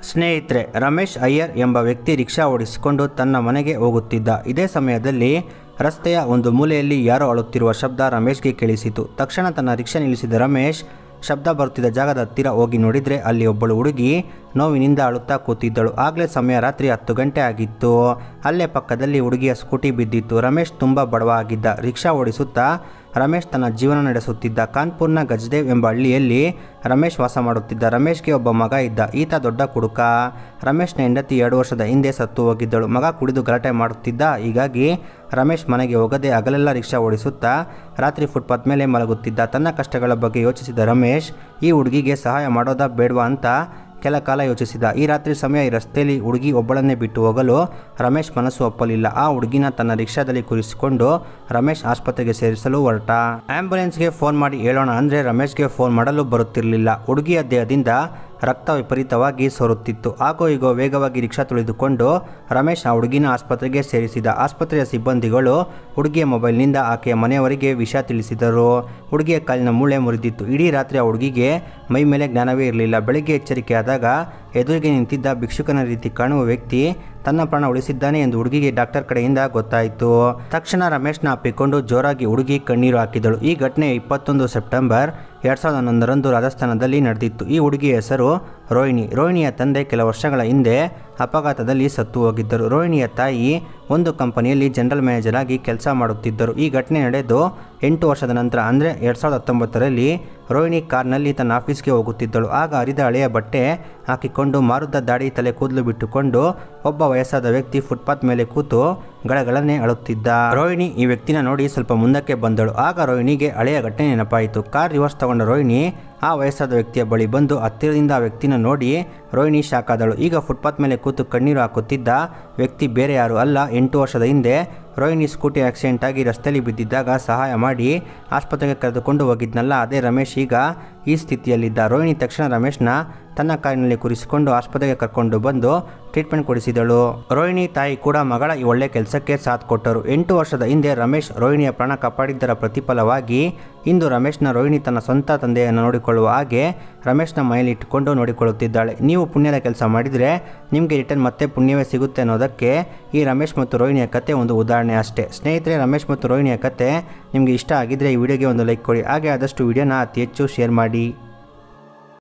ಸ್ನೇಹಿತರೆ ರಮೇಶ್ ಅಯ್ಯರ್ ಎಂಬ ವ್ಯಕ್ತಿ ರಿಕ್ಷಾ ಓಡಿಸಿಕೊಂಡು ತನ್ನ ಮನೆಗೆ ಹೋಗುತ್ತಿದ್ದ ಇದೇ ಸಮಯದಲ್ಲಿ ರಸ್ತೆಯ ಒಂದು ಮೂಲೆಯಲ್ಲಿ ಯಾರೋ ಅಳುತ್ತಿರುವ ಶಬ್ದ ರಮೇಶ್ಗೆ ಕೇಳಿಸಿತು ತಕ್ಷಣ ತನ್ನ ರಿಕ್ಷಾ ನಿಲ್ಲಿಸಿದ ರಮೇಶ್ ಶಬ್ದ ಬರುತ್ತಿದ್ದ ಜಾಗದ ಹತ್ತಿರ ಹೋಗಿ ನೋಡಿದರೆ ಅಲ್ಲಿ ಒಬ್ಬಳು ಹುಡುಗಿ ನೋವಿನಿಂದ ಅಳುತ್ತಾ ಕೂತಿದ್ದಳು ಆಗಲೇ ಸಮಯ ರಾತ್ರಿ ಹತ್ತು ಗಂಟೆ ಆಗಿತ್ತು ಅಲ್ಲೇ ಪಕ್ಕದಲ್ಲಿ ಹುಡುಗಿಯ ಸ್ಕೂಟಿ ಬಿದ್ದಿತ್ತು ರಮೇಶ್ ತುಂಬ ಬಡವ ಆಗಿದ್ದ ರಿಕ್ಷಾ ಓಡಿಸುತ್ತಾ ರಮೇಶ್ ತನ್ನ ಜೀವನ ನಡೆಸುತ್ತಿದ್ದ ಕಾನ್ಪುರ್ನ ಗಜದೇವ್ ಎಂಬ ಹಳ್ಳಿಯಲ್ಲಿ ರಮೇಶ್ ವಾಸ ಮಾಡುತ್ತಿದ್ದ ರಮೇಶ್ಗೆ ಒಬ್ಬ ಮಗ ಇದ್ದ ಈತ ದೊಡ್ಡ ಕುಡುಕ ರಮೇಶ್ನ ಹೆಂಡತಿ ಎರಡು ವರ್ಷದ ಹಿಂದೆ ಸತ್ತು ಹೋಗಿದ್ದಳು ಮಗ ಕುಡಿದು ಗಲಾಟೆ ಮಾಡುತ್ತಿದ್ದ ಹೀಗಾಗಿ ರಮೇಶ್ ಮನೆಗೆ ಹೋಗದೆ ಹಗಲೆಲ್ಲ ರಿಕ್ಷಾ ಓಡಿಸುತ್ತಾ ರಾತ್ರಿ ಫುಟ್ಪಾತ್ ಮೇಲೆ ಮಲಗುತ್ತಿದ್ದ ತನ್ನ ಕಷ್ಟಗಳ ಬಗ್ಗೆ ಯೋಚಿಸಿದ ರಮೇಶ್ ಈ ಹುಡುಗಿಗೆ ಸಹಾಯ ಮಾಡೋದಾ ಬೇಡವಾ ಅಂತ ಕೆಲ ಕಾಲ ಯೋಚಿಸಿದ ಈ ರಾತ್ರಿ ಸಮಯ ಈ ರಸ್ತೆಯಲ್ಲಿ ಹುಡುಗಿ ಒಬ್ಬಳನ್ನೇ ಬಿಟ್ಟು ಹೋಗಲು ರಮೇಶ್ ಮನಸ್ಸು ಒಪ್ಪಲಿಲ್ಲ ಆ ಹುಡುಗಿನ ತನ್ನ ರಿಕ್ಷಾದಲ್ಲಿ ಕೂರಿಸಿಕೊಂಡು ರಮೇಶ್ ಆಸ್ಪತ್ರೆಗೆ ಸೇರಿಸಲು ಹೊರಟ ಆಂಬ್ಯುಲೆನ್ಸ್ಗೆ ಫೋನ್ ಮಾಡಿ ಹೇಳೋಣ ಅಂದರೆ ರಮೇಶ್ಗೆ ಫೋನ್ ಮಾಡಲು ಬರುತ್ತಿರಲಿಲ್ಲ ಹುಡುಗಿಯ ದೇಹದಿಂದ ರಕ್ತ ವಿಪರೀತವಾಗಿ ಸೋರುತ್ತಿತ್ತು ಆಗೋ ಈಗೋ ವೇಗವಾಗಿ ರಿಕ್ಷಾ ತುಳಿದುಕೊಂಡು ರಮೇಶ್ ಆ ಹುಡುಗಿನ ಆಸ್ಪತ್ರೆಗೆ ಸೇರಿಸಿದ ಆಸ್ಪತ್ರೆಯ ಸಿಬ್ಬಂದಿಗಳು ಹುಡುಗಿಯ ಮೊಬೈಲ್ನಿಂದ ಆಕೆಯ ಮನೆಯವರಿಗೆ ವಿಷಯ ತಿಳಿಸಿದರು ಹುಡುಗಿಯ ಕಾಲಿನ ಮೂಳೆ ಮುರಿದಿತ್ತು ಇಡೀ ರಾತ್ರಿ ಆ ಹುಡುಗಿಗೆ ಮೈ ಮೇಲೆ ಜ್ಞಾನವೇ ಇರಲಿಲ್ಲ ಬೆಳಿಗ್ಗೆ ಎಚ್ಚರಿಕೆಯಾದಾಗ ಎದುರಿಗೆ ನಿಂತಿದ್ದ ಭಿಕ್ಷುಕನ ರೀತಿ ಕಾಣುವ ವ್ಯಕ್ತಿ ತನ್ನ ಪ್ರಾಣ ಉಳಿಸಿದ್ದಾನೆ ಎಂದು ಹುಡುಗಿಗೆ ಡಾಕ್ಟರ್ ಕಡೆಯಿಂದ ಗೊತ್ತಾಯಿತು ತಕ್ಷಣ ರಮೇಶ್ನ ಅಪ್ಪಿಕೊಂಡು ಜೋರಾಗಿ ಹುಡುಗಿ ಕಣ್ಣೀರು ಹಾಕಿದಳು ಈ ಘಟನೆ ಇಪ್ಪತ್ತೊಂದು ಸೆಪ್ಟೆಂಬರ್ ಎರಡು ಸಾವಿರದ ಹನ್ನೊಂದರಂದು ರಾಜಸ್ಥಾನದಲ್ಲಿ ನಡೆದಿತ್ತು ಈ ಹುಡುಗಿಯ ಹೆಸರು ರೋಹಿಣಿ ರೋಹಿಣಿಯ ತಂದೆ ಕೆಲ ವರ್ಷಗಳ ಹಿಂದೆ ಅಪಘಾತದಲ್ಲಿ ಸತ್ತು ಹೋಗಿದ್ದರು ರೋಹಿಣಿಯ ತಾಯಿ ಒಂದು ಕಂಪನಿಯಲ್ಲಿ ಜನರಲ್ ಮ್ಯಾನೇಜರ್ ಆಗಿ ಕೆಲಸ ಮಾಡುತ್ತಿದ್ದರು ಈ ಘಟನೆ ನಡೆದು ಎಂಟು ವರ್ಷದ ನಂತರ ಅಂದರೆ ಎರಡು ಸಾವಿರದ ಹತ್ತೊಂಬತ್ತರಲ್ಲಿ ರೋಹಿಣಿ ಕಾರ್ನಲ್ಲಿ ತನ್ನ ಆಫೀಸ್ಗೆ ಹೋಗುತ್ತಿದ್ದಳು ಆಗ ಹರಿದ ಹಳೆಯ ಬಟ್ಟೆ ಹಾಕಿಕೊಂಡು ಮಾರುದ್ದ ದಾಡಿ ತಲೆ ಕೂದಲು ಬಿಟ್ಟುಕೊಂಡು ಒಬ್ಬ ವಯಸ್ಸಾದ ವ್ಯಕ್ತಿ ಫುಟ್ಪಾತ್ ಮೇಲೆ ಕೂತು ಗಳಗಳನ್ನೇ ಅಳುತ್ತಿದ್ದ ರೋಹಿಣಿ ಈ ವ್ಯಕ್ತಿನ ನೋಡಿ ಸ್ವಲ್ಪ ಮುಂದಕ್ಕೆ ಬಂದಳು ಆಗ ರೋಹಿಣಿಗೆ ಹಳೆಯ ಘಟನೆ ನೆನಪಾಯಿತು ಕಾರ್ ರಿವರ್ಸ್ ತಗೊಂಡ ರೋಹಿಣಿ ಆ ವಯಸ್ಸಾದ ವ್ಯಕ್ತಿಯ ಬಳಿ ಬಂದು ಹತ್ತಿರದಿಂದ ಆ ವ್ಯಕ್ತಿನ ನೋಡಿ ರೋಹಿಣಿ ಶಾಕ್ ಆದಳು ಈಗ ಫುಟ್ಪಾತ್ ಮೇಲೆ ಕೂತು ಕಣ್ಣೀರು ಹಾಕುತ್ತಿದ್ದ ವ್ಯಕ್ತಿ ಬೇರೆ ಯಾರು ಅಲ್ಲ ಎಂಟು ವರ್ಷದ ಹಿಂದೆ ರೋಹಿಣಿ ಸ್ಕೂಟಿ ಆಕ್ಸಿಡೆಂಟ್ ಆಗಿ ರಸ್ತೆಯಲ್ಲಿ ಬಿದ್ದಿದ್ದಾಗ ಸಹಾಯ ಮಾಡಿ ಆಸ್ಪತ್ರೆಗೆ ಕರೆದುಕೊಂಡು ಹೋಗಿದ್ನಲ್ಲ ಅದೇ ರಮೇಶ್ ಈಗ ಈ ಸ್ಥಿತಿಯಲ್ಲಿದ್ದ ರೋಹಿಣಿ ತಕ್ಷಣ ರಮೇಶ್ನ ತನ್ನ ಕಾರಿನಲ್ಲಿ ಕೂರಿಸಿಕೊಂಡು ಆಸ್ಪತ್ರೆಗೆ ಕರ್ಕೊಂಡು ಬಂದು ಟ್ರೀಟ್ಮೆಂಟ್ ಕೊಡಿಸಿದಳು ರೋಹಿಣಿ ತಾಯಿ ಕೂಡ ಮಗಳ ಈ ಒಳ್ಳೆ ಕೆಲಸಕ್ಕೆ ಸಾಥ್ ಕೊಟ್ಟರು ಎಂಟು ವರ್ಷದ ಹಿಂದೆ ರಮೇಶ್ ರೋಹಿಣಿಯ ಪ್ರಾಣ ಕಾಪಾಡಿದ್ದರ ಪ್ರತಿಫಲವಾಗಿ ಇಂದು ರಮೇಶ್ನ ರೋಹಿಣಿ ತನ್ನ ಸ್ವಂತ ತಂದೆಯನ್ನು ನೋಡಿಕೊಳ್ಳುವ ಹಾಗೆ ರಮೇಶ್ನ ಮನೆಯಲ್ಲಿ ಇಟ್ಟುಕೊಂಡು ನೋಡಿಕೊಳ್ಳುತ್ತಿದ್ದಾಳೆ ನೀವು ಪುಣ್ಯದ ಕೆಲಸ ಮಾಡಿದರೆ ನಿಮಗೆ ರಿಟರ್ನ್ ಮತ್ತೆ ಪುಣ್ಯವೇ ಸಿಗುತ್ತೆ ಅನ್ನೋದಕ್ಕೆ ಈ ರಮೇಶ್ ಮತ್ತು ರೋಹಿಣಿಯ ಕತೆ ಒಂದು ಉದಾಹರಣೆ ಅಷ್ಟೇ ಸ್ನೇಹಿತರೆ ರಮೇಶ್ ಮತ್ತು ರೋಹಿಣಿಯ ಕತೆ ನಿಮಗೆ ಇಷ್ಟ ಆಗಿದ್ದರೆ ಈ ವಿಡಿಯೋಗೆ ಒಂದು ಲೈಕ್ ಕೊಡಿ ಹಾಗೆ ಆದಷ್ಟು ವಿಡಿಯೋನ ಅತಿ ಹೆಚ್ಚು ಶೇರ್ ಮಾಡಿ